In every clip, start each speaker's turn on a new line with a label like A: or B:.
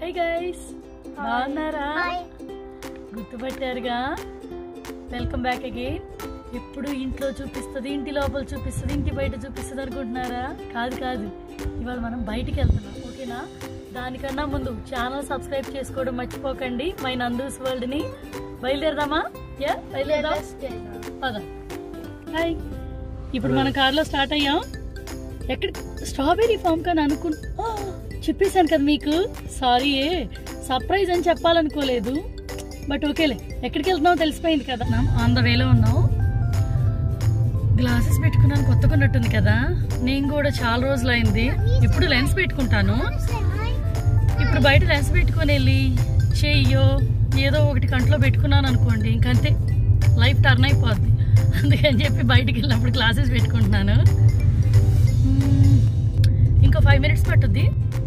A: Hey guys బాగున్నారా గుర్తుపట్టారుగా welcome back again ఎప్పుడు ఇంట్లో చూపిస్తుంది ఇంటి లోపల చూపిస్తుంది ఇంటి బయట చూపిస్తుంది అనుకుంటున్నారా కాదు కాదు ఇవాళ మనం బయటికి వెళ్తున్నాం ఓకేనా దానికన్నా ముందు ఛానల్ సబ్స్క్రైబ్ చేసుకోవడం మర్చిపోకండి మై నందూస్ వరల్డ్ ని బయలుదేరదామా యా బయలుదేరదాం పద హాయ్ ఇప్పుడు మన కార్లో స్టార్ట్ అయ్యాం ఎక్కడ స్ట్రాబెరీ ఫామ్ కానీ అనుకు ఆ, చెప్పేశాను కదా మీకు సారీ ఏ సర్ప్రైజ్ అని చెప్పాలనుకోలేదు బట్ ఓకేలే ఎక్కడికి వెళ్తున్నామో తెలిసిపోయింది కదా ఆన్ ద వేలో ఉన్నాం గ్లాసెస్ పెట్టుకున్నాను కొత్తగా ఉన్నట్టుంది కదా నేను కూడా చాలా రోజులు అయింది ఇప్పుడు లెన్స్ పెట్టుకుంటాను ఇప్పుడు బయట లెన్స్ పెట్టుకొని వెళ్ళి చెయ్యో ఏదో ఒకటి కంట్లో పెట్టుకున్నాను అనుకోండి ఇంకంతే లైఫ్ టర్న్ అయిపోద్ది అందుకని చెప్పి బయటికి వెళ్ళినప్పుడు క్లాసెస్ పెట్టుకుంటున్నాను మ్మ్. ఇంకో ఫైవ్ మినిట్స్ పట్టుద్ది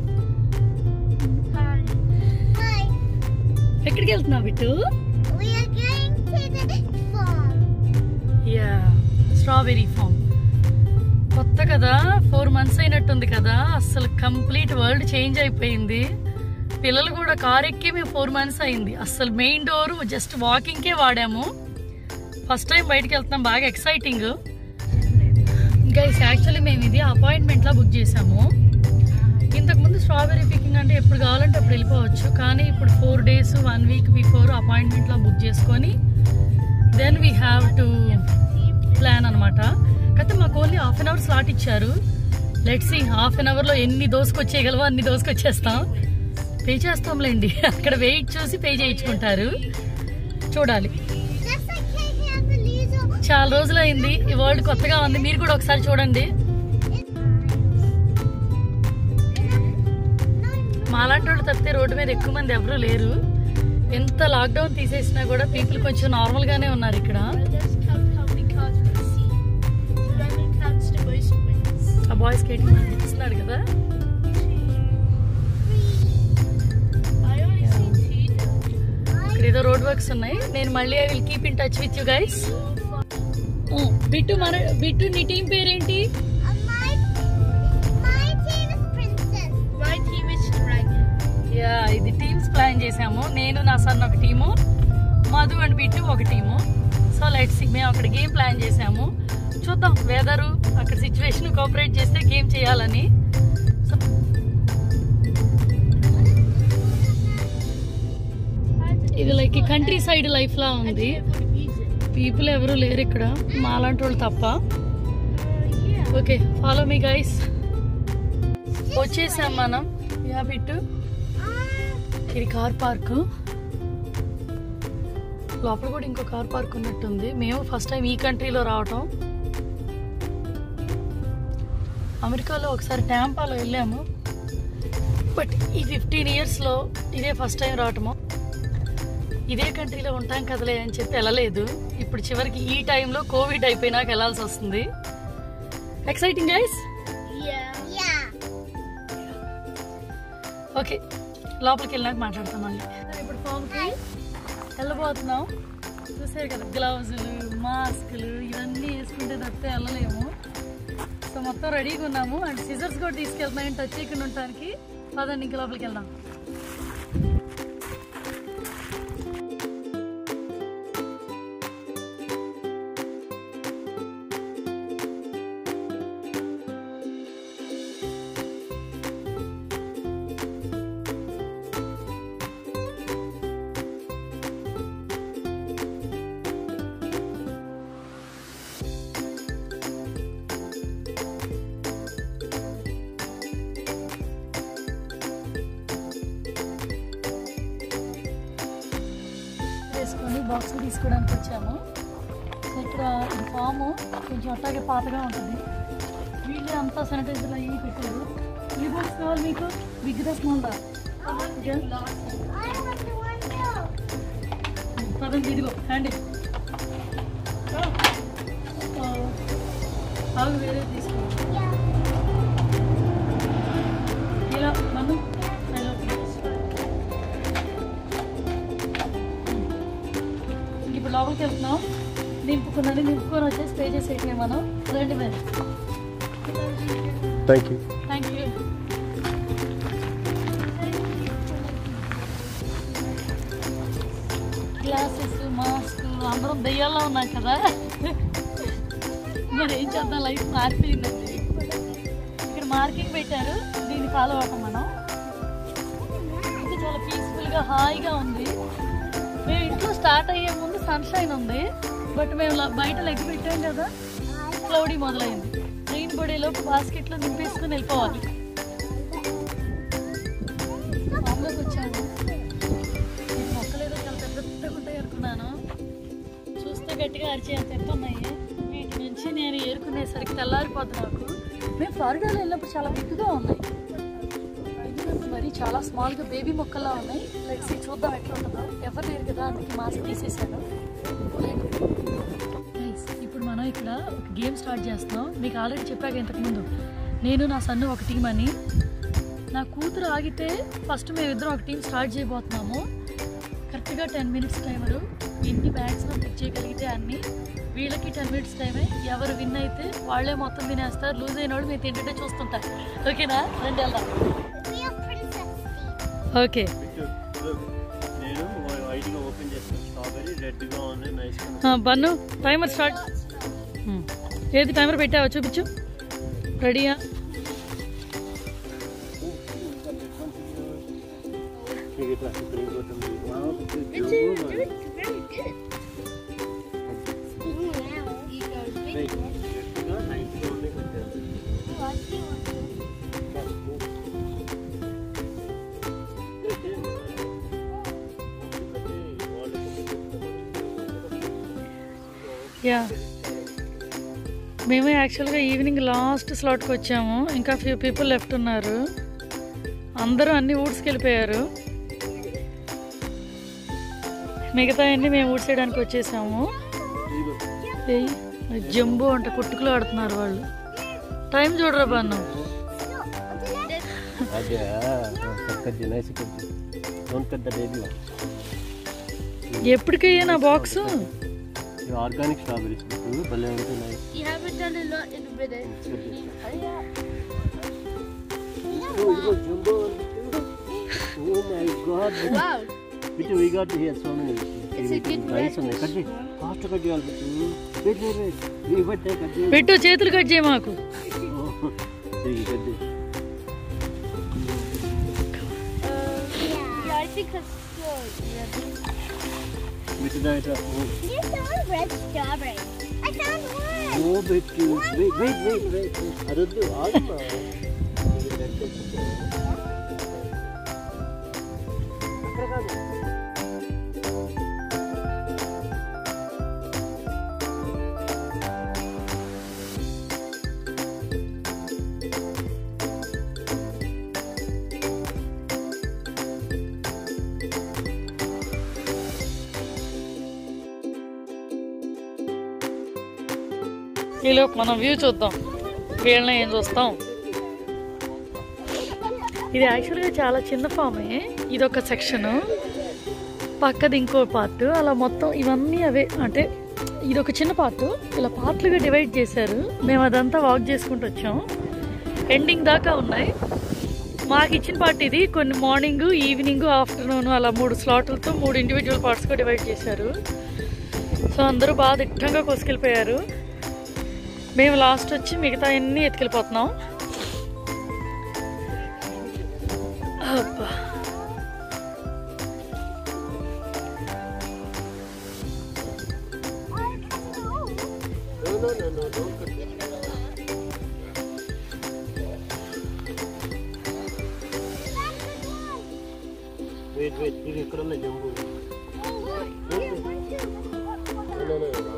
A: ఎక్కడికి వెళ్తున్నావు బిట్టు యా స్ట్రాబెరీ ఫామ్ కొత్త కదా ఫోర్ మంత్స్ అయినట్టుంది కదా అసలు కంప్లీట్ వరల్డ్ చేంజ్ అయిపోయింది పిల్లలు కూడా కార్ ఎక్కి మేము ఫోర్ మంత్స్ అయింది అసలు మెయిన్ డోర్ జస్ట్ వాకింగ్కే వాడాము ఫస్ట్ టైం బయటికి వెళ్తున్నాం బాగా ఎక్సైటింగ్ గైస్ యాక్చువల్లీ మేము ఇది అపాయింట్మెంట్లా బుక్ చేసాము ఇంతకుముందు స్ట్రాబెరీ పికింగ్ అంటే ఎప్పుడు కావాలంటే అప్పుడు వెళ్ళిపోవచ్చు కానీ ఇప్పుడు four days one week before అపాయింట్మెంట్లా బుక్ చేసుకొని then we have to plan అనమాట కాకపోతే మాకు only half an hour slot ఇచ్చారు లెట్స్ సి హాఫ్ అన్ అవర్లో ఎన్ని దోసుకొచ్చేయగలవో అన్ని దోసుకొచ్చేస్తాం పే చేస్తాంలేండి అక్కడ వెయిట్ చూసి పే చేయించుకుంటారు చూడాలి చాలా రోజులు అయింది ఈ వరల్డ్ కొత్తగా ఉంది మీరు కూడా ఒకసారి చూడండి మాలాంటి వాళ్ళు తప్పితే రోడ్డు మీద ఎక్కువ మంది ఎవరు లేరు ఎంత లాక్డౌన్ తీసేసినా కూడా పీపుల్ కొంచెం నార్మల్ గానే ఉన్నారు ఇక్కడ ఆ బాయ్ స్కేటింగ్ ఇస్తున్నాడు కదా ఇక్కడ ఏదో రోడ్ వర్క్స్ ఉన్నాయి నేను మళ్ళీ I will keep in touch with you guys Bittu మన బిట్టు నీ టీం పేరేంటి యా ఇది టీమ్స్ ప్లాన్ చేసాము నేను నా సన్ ఒక టీము మధు అండ్ బిట్టు ఒక టీము సో లెట్స్ మేము అక్కడ గేమ్ ప్లాన్ చేసాము చూద్దాం వెదరు అక్కడ సిచ్యువేషన్ కోఆపరేట్ చేస్తే గేమ్ చేయాలని సో ఇది లైక్ కంట్రీ సైడ్ లైఫ్ లా ఉంది పీపుల్ ఎవరు లేరు ఇక్కడ మాలాంటి వాళ్ళు తప్ప ఓకే ఫాలో మీ గైస్ వచ్చేసాం మనం యా బిట్టు ఇది కార్ పార్క్ లోపల కూడా ఇంకో కార్ పార్క్ ఉన్నట్టుంది మేము ఫస్ట్ టైం ఈ కంట్రీలో రావటం అమెరికాలో ఒకసారి ట్యాంపాలో వెళ్ళాము బట్ ఈ ఫిఫ్టీన్ ఇయర్స్లో ఇదే ఫస్ట్ టైం రావటము ఇదే కంట్రీలో ఉంటాం కదలే అని చెప్పి వెళ్ళలేదు ఇప్పుడు చివరికి ఈ టైంలో కోవిడ్ అయిపోయినాక వెళ్ళాల్సి వస్తుంది ఎక్సైటింగ్ గైస్ ఓకే లోపలికి వెళ్ళినాక మాట్లాడతాం మళ్ళీ ఇప్పుడు ఫామ్కి వెళ్ళబోతున్నాం చూసారు కదా గ్లౌజులు మాస్కులు ఇవన్నీ వేసుకుంటే తప్పితే వెళ్ళలేము సో మొత్తం రెడీగా ఉన్నాము అండ్ సిజర్స్ కూడా తీసుకెళ్తున్నాం టచ్ చేయకుండా ఉండటానికి పదండి ఇంక లోపలికి వెళ్దాం వేసుకొని బాక్స్ తీసుకోవడానికి వచ్చాము సో ఇక్కడ ఈ ఫామ్ కొంచెం అట్టాగే పాతగా ఉంటుంది వీళ్ళే అంతా శానిటైజర్ అయ్యి పెట్టారు ఈ బాక్స్ కావాలి మీకు బిగ్ దా స్మాల్ దా ఓకే? పదండి ఇదిగో హ్యాండ్ అవి వేరే తీసుకో ఇలా మనం ఇప్పుడు లోపలికి వెళ్తున్నాం నింపుకున్నది నింపుకొని వచ్చేసి పే చేసేటివి మనం రండి మరి
B: Thank you.
A: థ్యాంక్ యూ అందరం దెయ్యాల్లో ఉన్నాం కదా మరి ఏం చేద్దాం లైఫ్ మారిపోయిందండి ఇక్కడ మార్కింగ్ పెట్టారు దీన్ని ఫాలో అవ్వటం మనం ఇంకా చాలా పీస్ఫుల్గా హాయిగా ఉంది మేము ఇంట్లో స్టార్ట్ అయ్యే ముందు సన్షైన్ ఉంది బట్ మేము ల- బయట లెగ్ పెట్టాం కదా క్లౌడీ మొదలైంది ట్రైన్ పడేలోపు బాస్కెట్లో నింపేసుకుని వెళ్ళిపోవాలి ఫామ్లోకి వచ్చాము ఈ మొక్కలు ఏదో చాలా పెద్ద పెద్దగా ఉంటాయి అనుకున్నాను చూస్తే గట్టిగా అరిచే అంత ఎత్తు ఉన్నాయి వీటి నుంచి నేను ఏరుకునేసరికి తెల్లారిపోద్ది నాకు మేము ఫ్లారిడాలో వెళ్ళినప్పుడు చాలా బిగ్గా ఉన్నాయి ఇది మరి చాలా స్మాల్గా బేబీ మొక్కల్లా ఉన్నాయి లెట్స్ చూద్దాం ఎట్లా ఉంటుందో ఎవరు లేరు కదా అందుకే మాస్క్ తీసేసాను Guys, ఇప్పుడు మనం ఇక్కడ ఒక గేమ్ స్టార్ట్ చేస్తున్నాం మీకు ఆల్రెడీ చెప్పాక ఇంతకుముందు నేను నా సన్ను ఒక టీం అని నా కూతురు ఆగితే ఫస్ట్ మేమిద్దరం ఒక టీం స్టార్ట్ చేయబోతున్నాము కరెక్ట్గా టెన్ మినిట్స్ టైమరు ఎన్ని బ్యాగ్స్ పిక్ చేయగలిగితే అన్ని వీళ్ళకి టెన్ మినిట్స్ టైమే ఎవరు విన్ అయితే వాళ్ళే మొత్తం తినేస్తారు లూజ్ అయిన వాళ్ళు మీరు తింటుంటే చూస్తుంటారు ఓకేనా రండి వెళ్దాం
B: Real princess Steve.
A: ఓకే
C: నేను వైట్గా ఓపెన్ చేస్తాను స్ట్రాబెరీ రెడ్గా ఉంది నైస్గా
A: బన్ను టైమర్ స్టార్ట్ ఏది టైమర్ పెట్టావా చూపించు రెడీయా
C: మీకు ఇట్లా ఇక్కడ ఇంకోటి ఉంది.
B: It's very good. Ooh, now he goes big.
C: Wait, రెడ్గా నైస్గా ఉంది పెట్టాను.
B: Oh, I see one.
A: Yeah మేము యాక్చువల్గా ఈవినింగ్ లాస్ట్ స్లాట్కి వచ్చాము ఇంకా ఫ్యూ పీపుల్ లెఫ్ట్ ఉన్నారు అందరూ అన్ని ఊడ్స్కి వెళ్ళిపోయారు మిగతా అన్ని మేము ఊడ్చేయడానికి వచ్చేసాము ఏయ్, జంబు అంట కుట్టుకులు ఆడుతున్నారు వాళ్ళు టైం చూడరా బాను
C: అదే కద్ది నైస్ కద్ది డోంట్ కట్ ద బేబీ
A: ఎప్పటికయ్యా నా బాక్స్
C: ఇవి ఆర్గానిక్ స్ట్రాబెరీస్ మీకు భలే ఉంటుంది nice
B: You haven't done a lot in a minute.
C: Oh my god.
B: Wow.
C: Bitu, we got here so many.
B: It's a good
C: Nice ఉన్నాయి cut చేయి fast cut చేయాలి Bittu wait wait wait ఇవి పట్టే cut చేయి
A: పెట్టు చేతులు కట్ చేయ మాకు
C: ఇది కట్ చేయి
B: Yeah, I think that's good.
C: Bittu దా ఇట్లా
B: You found red strawberry. I found one.
C: ఓ Bittu wait wait wait wait అదొద్దు ఆగమ్మా ఇది రెడ్ అక్కడ కాదు
A: ఈలోపు మనం వ్యూ చూద్దాం వీళ్ళని ఏం చూస్తాం ఇది యాక్చువల్గా చాలా చిన్న ఫామే ఇది ఒక సెక్షను పక్కది ఇంకో పార్ట్ అలా మొత్తం ఇవన్నీ అవే అంటే ఇది ఒక చిన్న పార్ట్ ఇలా పార్ట్లుగా డివైడ్ చేశారు మేము అదంతా వాక్ చేసుకుంటూ వచ్చాం ఎండింగ్ దాకా ఉన్నాయి మాకు ఇచ్చిన పార్ట్ ఇది కొన్ని మార్నింగ్ ఈవినింగ్ ఆఫ్టర్నూన్ అలా మూడు స్లాట్లతో మూడు ఇండివిజువల్ పార్ట్స్గా డివైడ్ చేశారు సో అందరూ బాగా దిట్టంగా కోసుకెళ్ళిపోయారు మేము లాస్ట్ వచ్చి మిగతా అన్ని ఎత్తుకెళ్ళిపోతున్నాం అబ్బా
C: No, no, no, no, don't cut it. Wait wait ఇది ఎక్కడ ఉన్నాయి జంబు No, no, no, no.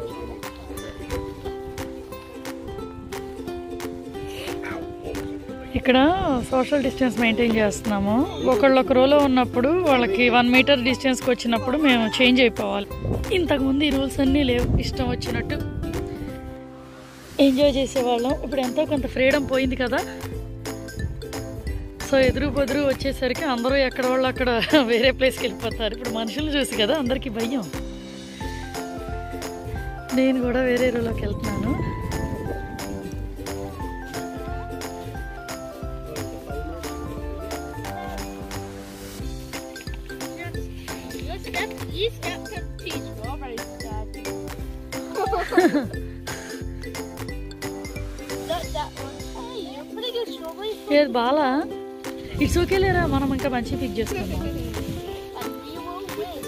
A: ఇక్కడ సోషల్ డిస్టెన్స్ మెయింటైన్ చేస్తున్నాము ఒకళ్ళు ఒక రోలో ఉన్నప్పుడు వాళ్ళకి వన్ మీటర్ డిస్టెన్స్కి వచ్చినప్పుడు మేము చేంజ్ అయిపోవాలి ఇంతకుముందు ఈ రూల్స్ అన్నీ లేవు ఇష్టం వచ్చినట్టు ఎంజాయ్ చేసేవాళ్ళం ఇప్పుడు ఎంతో కొంత ఫ్రీడమ్ పోయింది కదా సో ఎదురు బెదురు వచ్చేసరికి అందరూ ఎక్కడ వాళ్ళు అక్కడ వేరే ప్లేస్కి వెళ్ళిపోతారు ఇప్పుడు మనుషులు చూసి కదా అందరికీ భయం నేను కూడా వేరే రూలోకి వెళ్తున్నాను
B: You step, you step to two strawberries, Dad. Not that one. Hey, you're putting a strawberry
A: ఏది బాలా ఇట్స్ ఓకే లేరా మనం ఇంకా మంచి పిక్ చేసుకుందాం
B: and we will win.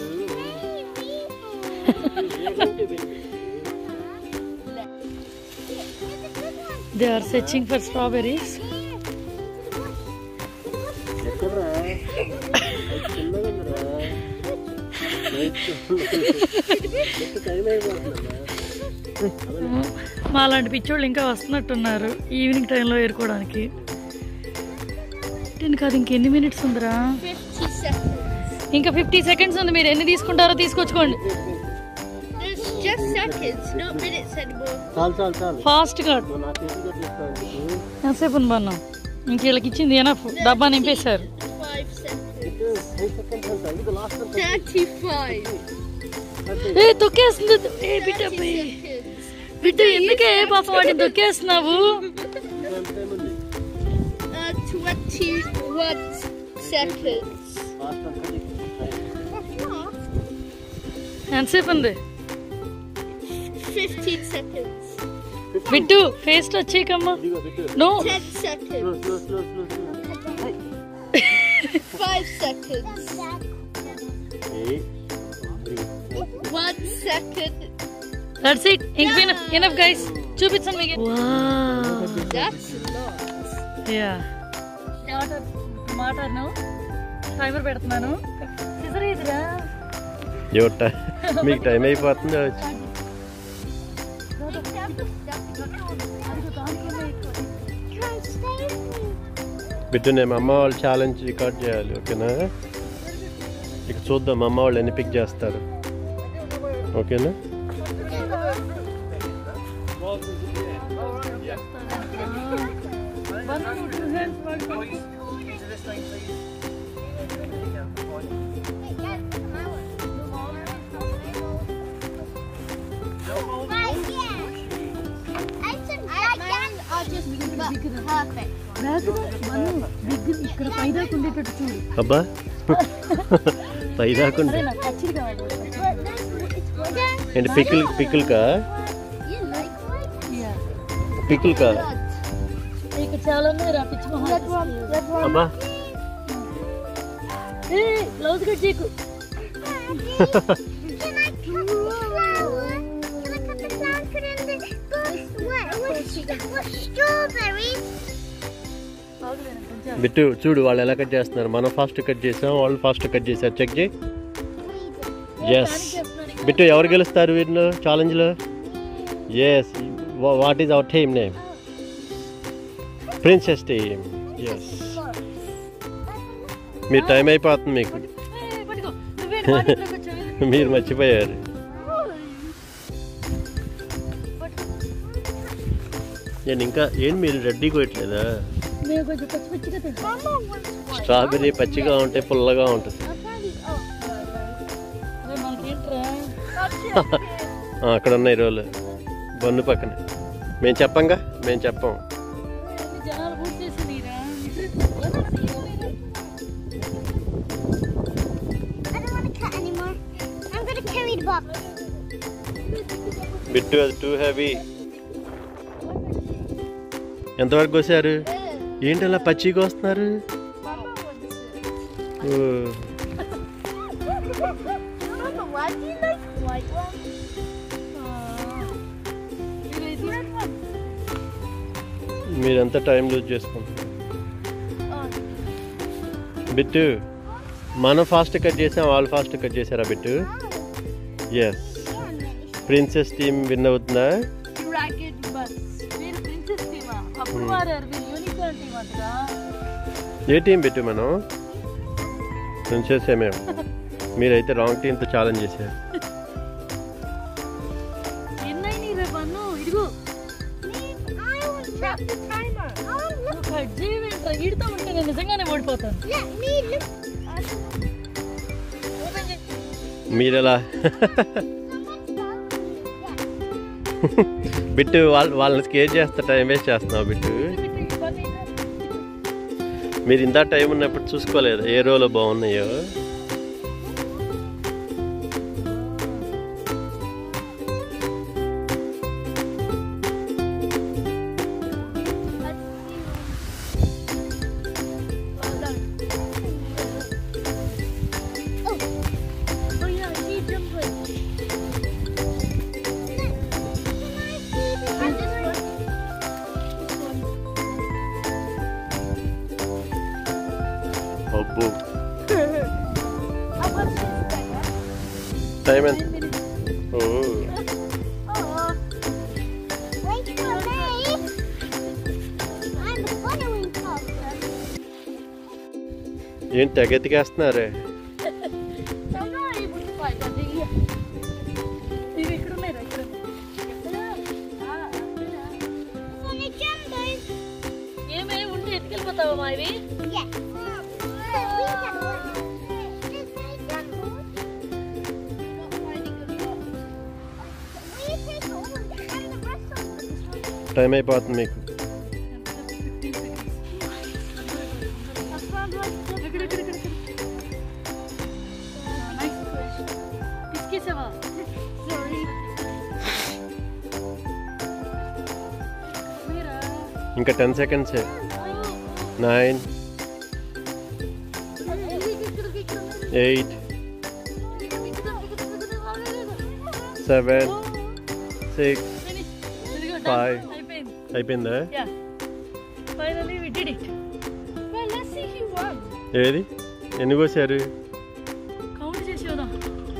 A: They are searching for strawberries
C: ఎక్కడరా చిన్నగా ఉందిరా టైం అయిపోతుందమ్మా
A: మా లాంటి పిచ్చోళ్ళు ఇంకా వస్తున్నట్టున్నారు ఈవినింగ్ టైంలో ఏరుకోవడానికి దీనికి అది ఇంకెన్ని మినిట్స్ ఉందిరా
B: 50 seconds.
A: ఇంకా ఫిఫ్టీ సెకండ్స్ ఉంది మీరు ఎన్ని తీసుకుంటారో తీసుకొచ్చుకోండి
B: There's just seconds, not minutes anymore.
C: చాలు చాలు చాలు
A: ఫాస్ట్గా
C: నువ్వు నా చేతితో తీస్తాను
A: ఎంతసేపు ఉంది బన్నా ఇంక వీళ్ళకి ఇచ్చింది ఎనఫ్ డబ్బా నింపేశారు
B: 5 seconds.
C: ఫైవ్ సెకండ్స్ అంట ఇది లాస్ట్
B: 35
A: ఏ తొక్కేస్తుంది ఏ బిడ్డ
B: seconds.
A: బిడ్డ ఎందుకే పాపం వాటిని తొక్కేస్తున్నావు
C: ఎంత టైం ఉంది
B: Uh, 21 seconds.
C: లాస్ట్ అంతా
A: ఎంతసేపు ఉంది
B: 15 seconds.
A: బిట్టు ఫేస్ టచ్ చేయకమ్మా
C: ఇదిగో పెట్టు
A: no
B: 10 seconds.
C: Slow slow slow slow slow
B: 5 seconds.
C: Eight three
B: 1 second.
A: That's it ఇంక ఎనఫ్ ఎనఫ్ గైస్ చూపించండి మీకు wow
B: That's a lot.
A: Yeah water మాటను టైమర్ పెడుతున్నాను సిజర్ ఇదిరా
C: ఎవట మీకు టైం అయిపోతుంది బిడ్డ నేను అమ్మ వాళ్ళు ఛాలెంజ్ రికార్డ్ చేయాలి ఓకేనా ఇక చూద్దాం అమ్మ వాళ్ళు ఎన్ని పిక్ చేస్తారు ఓకేనా
B: Perfect.
A: ఇక్కడ పైదాకు ఉండేటట్టు చూడు
C: అబ్బా పై దాకుండా
A: అరే నాకు పచ్చిది కావాలి
C: ఏంటి పికిల్ పికిల్ కా
B: You like what?
A: Yeah
C: pickle కా
A: ఇక్కడ చాలా ఉన్నాయి రా పిచ్చి మొహం
C: అబ్బా
A: ఏ బ్లౌజ్ కట్ చేయకు
B: Can I cut the flower? Can I cut the flower? Put it in the what? What? What strawberries?
C: Bittu చూడు వాళ్ళు ఎలా కట్ చేస్తున్నారు మనం ఫాస్ట్ కట్ చేసాం వాళ్ళు ఫాస్ట్ కట్ చేశారు చెక్ చేయి ఎస్ బిట్టు ఎవరు గెలుస్తారు వీటిలో ఛాలెంజ్లో yes what is our team name princess team yes మీ టైం అయిపోతుంది మీకు
A: ఏ, పట్టుకో నువ్వేంటి వాటిలోకి వచ్చావు?
C: మీరు మర్చిపోయారు నేను ఇంకా ఏం మీరు రెడ్డి కొట్టలేదా
A: మేము కొంచెం పచ్చి పచ్చిగా తింటాం
B: Mama wants one.
C: స్ట్రాబెర్రీ పచ్చిగా ఉంటే పుల్లగా ఉంటుంది
B: I'll probably. Oh.
A: అరే మనకేంట్రా
C: ఆ, అక్కడ ఉన్నాయి రోలు బన్ను పక్కన మేము చెప్పంగా మేము చెప్పం
A: ఎన్ని జనాలు పూర్తి చేసి నీరా
B: I don't want to cut anymore. I'm gonna carry the box.
C: Bittu అది టూ హ్యావీ ఎంతవరకు కోసారు ఏంటి అలా పచ్చిగా వస్తున్నారు
B: Mama wants it.
C: Oh,
B: Mama, why do you like white ones? Red one.
C: మీరంతా టైం లూజ్ చేసుకుంటారు
B: Oh.
C: బిట్టు మనం ఫాస్ట్ కట్ చేసాం వాళ్ళు ఫాస్ట్ కట్ చేశారా Bittu yes princess team win అవుతుందా
A: డ్రాగన్ బస్ మీరు ప్రిన్సెస్ టీమా అప్పుడు వాడారు మీరు యూనికార్న్ టీమ్ అంటరా
C: ఏ టీం బిట్టు మనం ప్రిన్సెస్ మేము మీరైతే రాంగ్ టీంతో ఛాలెంజ్ చేశారు
A: ఎన్నైనా రేపు అన్ను ఇదిగో
B: I will set the timer. Oh, look.
A: నువ్వు కట్ చేయవేంట్రా ఈడుతూ ఉంటే నేను నిజంగానే ఓడిపోతాను
B: Let me look.
C: మీరెలా బిట్టు వాళ్ళు వాళ్ళని స్కేర్ చేస్తా టైం వేస్ట్ చేస్తున్నావు బిట్టు మీరు ఇంత టైం ఉన్నప్పుడు చూసుకోలేదు ఏ రోలో బాగున్నాయో టైం ఎంత ఓ
B: Oh. Wait for me. I'm the following culture.
C: ఏంటి తెగెతికేస్తున్నారే
A: ఇవి ఇక్కడ ఉన్నాయి రా, ఇక్కడ
B: On the jumbo.
A: ఏమే ఉంటే ఎత్తుకెళ్ళిపోతావా మా ఇవి
B: Yes. So we have one. This is jumbo. We take all of them and the rest of them.
C: Time అయిపోతుంది మీకు
A: ఇక్కడ, ఇక్కడ, ఇక్కడ, ఇక్కడ. Nice. పిసికేసావా? మీరా?
C: ఇంకా ten seconds nine eight seven six
A: Finish. ఇదిగో, done.
C: Five.
A: అయిపోయింది
C: అయిపోయిందా
A: Yeah. Finally we did it. Well, let's see who won.
C: ఏది ఎన్ని కోసారు
A: కౌంట్ చేసి చూద్దాం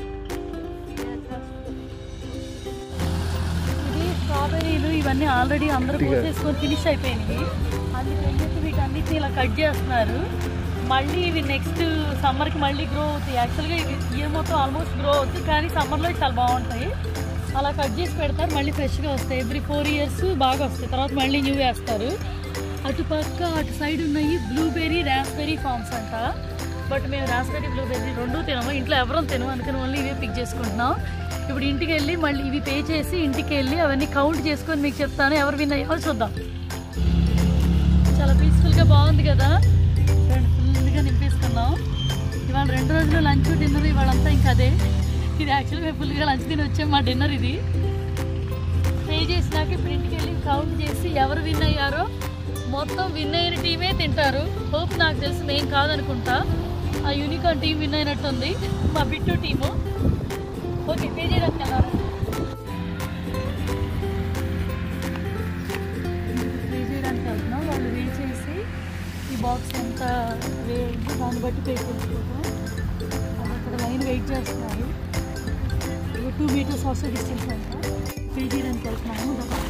A: ఇది స్ట్రాబెర్రీలు ఇవన్నీ ఆల్రెడీ అందరూ
C: గట్టిగా.
A: కోసేసుకొని ఫినిష్ అయిపోయినాయి అందుకని చెప్పి వీటన్నిటిని ఇలా కట్ చేస్తున్నారు మళ్ళీ ఇవి నెక్స్ట్ సమ్మర్కి మళ్ళీ గ్రో అవుతాయి యాక్చువల్గా ఇవి ఇయర్ మొత్తం ఆల్మోస్ట్ గ్రో అవుతాయి కానీ సమ్మర్లో చాలా బాగుంటాయి అలా కట్ చేసి పెడతారు మళ్ళీ ఫ్రెష్గా వస్తాయి ఎవ్రీ ఫోర్ ఇయర్స్ బాగా వస్తాయి తర్వాత మళ్ళీ న్యూ వేస్తారు అటు పక్క అటు సైడ్ ఉన్నాయి బ్లూబెర్రీ రాస్బెర్రీ ఫార్మ్స్ అంట బట్ మేము రాస్బెర్రీ బ్లూబెర్రీ రెండూ తినము ఇంట్లో ఎవరం తినము అందుకని ఓన్లీ ఇవే పిక్ చేసుకుంటున్నాం ఇప్పుడు ఇంటికి వెళ్ళి మళ్ళీ ఇవి పే చేసి ఇంటికి వెళ్ళి అవన్నీ కౌంట్ చేసుకొని మీకు చెప్తాను ఎవరు విన్ అయ్యారో చూద్దాం చాలా పీస్ఫుల్గా బాగుంది కదా రెండు ఫుల్గా నింపేసుకున్నాం ఇవాళ రెండు రోజులు లంచ్ డిన్నర్ ఇవాళంతా ఇంకా అదే ఇది యాక్చువల్గా మేము ఫుల్గా లంచ్ తిని వచ్చాం మా డిన్నర్ ఇది పే చేసినాక ఇప్పుడు ఇంటికి వెళ్ళి కౌంట్ చేసి ఎవరు విన్ అయ్యారో మొత్తం విన్ అయిన టీమే తింటారు హోప్ నాకు తెలిసి మేం కాదనుకుంటా ఆ యూనికార్న్ టీం విన్ అయినట్టుంది మా బిట్టు టీము ఓకే పే చేయడానికి వెళ్ళారు పే చేయడానికి వెళ్తున్నాం వాళ్ళు వే చేసి ఈ బాక్స్ ఎంత వే దాన్ని బట్టి పే చేసుకోవడం అక్కడ లైన్ వెయిట్ చేస్తున్నారు టూ మీటర్స్ వస్తే డిస్టెన్స్ అంట పే చేయడానికి వెళ్తున్నాము దా-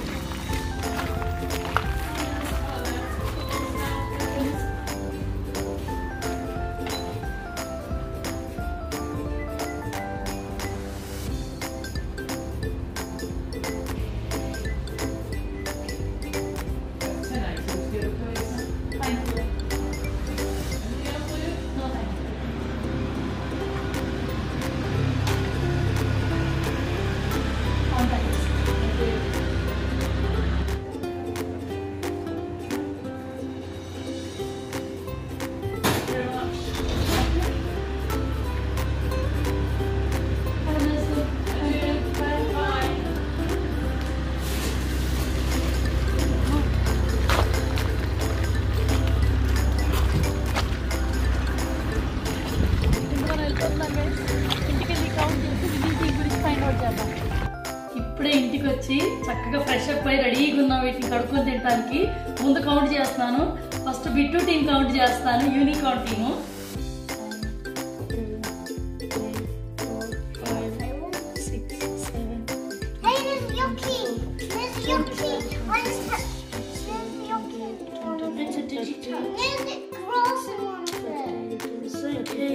A: మనం వెళ్ళిపోతున్నాం guys. ఇంటికి వెళ్ళి కౌంట్ చేసి విజిల్ టీం గురించి ఫైండ్ అవుట్ చేద్దాం ఇప్పుడే ఇంటికి వచ్చి చక్కగా ఫ్రెష్ అప్ అయి రెడీగా ఉన్నాం వీటిని కడుక్కొని తినడానికి ముందు కౌంట్ చేస్తాను ఫస్ట్ బిట్టు టీం కౌంట్ చేస్తాను unicorn team
B: Hey, there's Yuki. There's Yuki. Where's the... There's Yuki. There's the grass in one of them.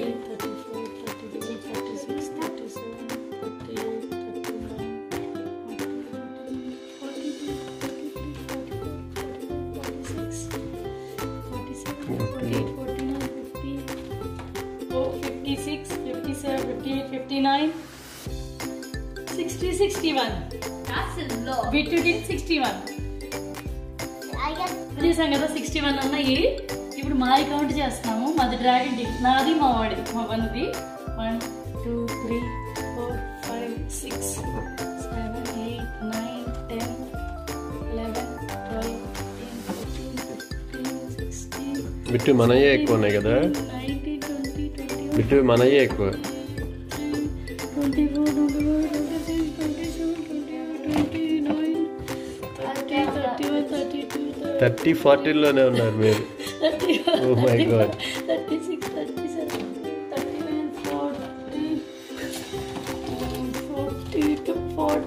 B: That's a lot.
A: Sixty one
B: I guess
A: చేసాం కదా సిక్స్టీ వన్ ఉన్నాయి ఇప్పుడు మాది count చేస్తున్నాము మాది dragon tea నాది మా వాడి మా వన్ది one two three four five six seven eight nine ten eleven twelve thirteen fourteen fifteen sixteen
C: Bittu మనయే ఎక్కువ ఉన్నాయి కదా
A: నైన్టీన్ ట్వంటీ ట్వంటీ
C: బిట్టు మనయే ఎక్కువ
A: twenty four twenty five twenty six twenty seven twenty eight twenty nine thirty thirty one thirty two
C: thirty ఫార్టీలోనే ఉన్నారు మీరు
A: thirty
C: Oh my God.
A: Thirty six thirty seven thirty nine forty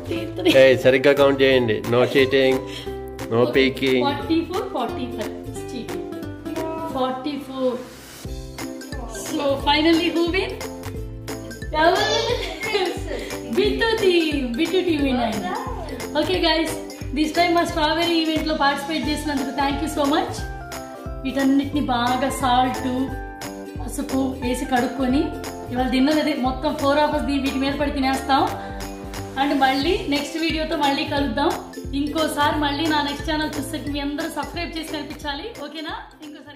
A: forty three
C: ఏ సరిగ్గా count చేయండి no cheating no peeking
A: forty four forty five forty four so finally who win Bittu team Bittu team win అయింది okay guys this time మా strawberry ఈవెంట్లో participate చేసినందుకు thank you so much వీటన్నిటిని బాగా salt పసుపు వేసి కడుక్కొని ఇవాళ తిన్నది అదే మొత్తం ఫోర్ అవర్స్ వీటి మీద పడి తినేస్తాం అండ్ మళ్ళీ నెక్స్ట్ వీడియోతో మళ్ళీ కలుద్దాం ఇంకోసారి మళ్ళీ నా నెక్స్ట్ ఛానల్ చూస్తే మీ అందరూ సబ్స్క్రైబ్ చేసి కనిపించాలి ఓకేనా ఇంకోసారి